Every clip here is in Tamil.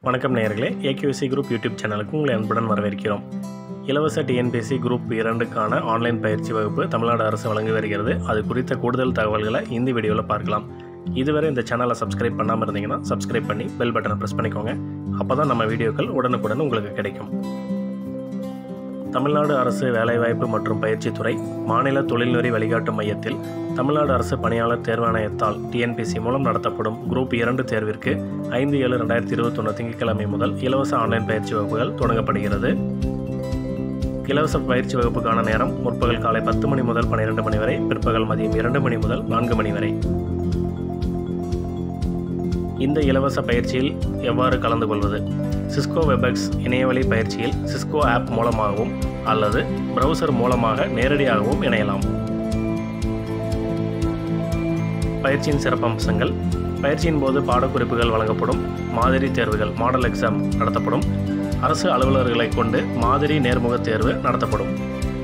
வணக்கம் நேயர்களே ஏகேவிசி குரூப் யூடியூப் சேனலுக்கு உங்களை அன்புடன் வரவேற்கிறோம் இலவச டிஎன்பிஎஸ்சி குரூப் இரண்டுக்கான ஆன்லைன் பயிற்சி வகுப்பு தமிழ்நாடு அரசு வழங்கி வருகிறது அது குறித்த கூடுதல் தகவல்களை இந்த வீடியோவில் பார்க்கலாம் இதுவரை இந்த சேனலை சப்ஸ்கிரைப் பண்ணாமல் இருந்தீங்கன்னா சப்ஸ்கிரைப் பண்ணி பெல் பட்டனை ப்ரெஸ் பண்ணிக்கோங்க அப்போ தான் நம்ம வீடியோக்கள் உடனுக்குடன் உங்களுக்கு கிடைக்கும் தமிழ்நாடு அரசு வேலைவாய்ப்பு மற்றும் பயிற்சித்துறை மாநில தொழில்நெறி வழிகாட்டு மையத்தில் தமிழ்நாடு அரசு பணியாளர் தேர்வாணையத்தால் டிஎன்பிசி மூலம் நடத்தப்படும் குரூப் இரண்டு தேர்விற்கு ஐந்து ஏழு ரெண்டாயிரத்தி இருபத்தொன்று திங்கட்கிழமை முதல் இலவச ஆன்லைன் பயிற்சி வகுப்புகள் தொடங்கப்படுகிறது இலவச பயிற்சி வகுப்புக்கான நேரம் முற்பகல் காலை பத்து மணி முதல் பன்னிரெண்டு மணி வரை பிற்பகல் மதியம் இரண்டு மணி முதல் நான்கு மணி வரை இந்த இலவச பயிற்சியில் எவ்வாறு கலந்து கொள்வது சிஸ்கோ வெபெக்ஸ் இணையவழி பயிற்சியில் சிஸ்கோ ஆப் மூலமாகவும் அல்லது பிரவுசர் மூலமாக நேரடியாகவும் இணையலாம் பயிற்சியின் சிறப்பம்சங்கள் பயிற்சியின் போது பாடக்குறிப்புகள் வழங்கப்படும் மாதிரி தேர்வுகள் மாடல் எக்ஸாம் நடத்தப்படும் அரசு அலுவலர்களை கொண்டு மாதிரி நேர்முகத் தேர்வு நடத்தப்படும்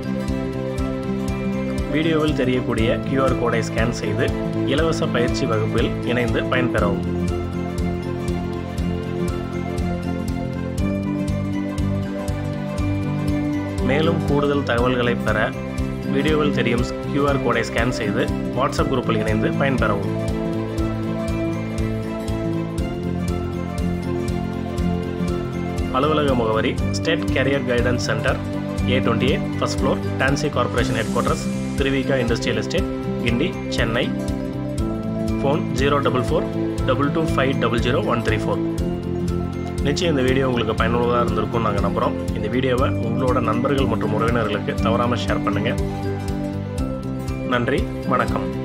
வீடியோவில் தெரியக்கூடிய QR கோடை ஸ்கேன் செய்து இலவச பயிற்சி வகுப்பில் இணைந்து பயன்பெறவும் மேலும் கூடுதல் தகவல்களை பெற வீடியோவில் தெரியும் QR கோடை ஸ்கேன் செய்து வாட்ஸ்அப் குரூப்பில் இணைந்து பயன்பெறவும் அலுவலக முகவரி state career guidance centre A twenty eight first floor TANSI corporation headquarters Thiruvika industrial estate Guindy Chennai phone zero double four double two five double zero one three four நிச்சயம் இந்த வீடியோ உங்களுக்கு பயனுள்ளதாக இருந்திருக்கும் நாங்கள் நம்புகிறோம் இந்த வீடியோவை உங்களோட நண்பர்கள் மற்றும் உறவினர்களுக்கு தவறாமல் ஷேர் பண்ணுங்கள் நன்றி வணக்கம்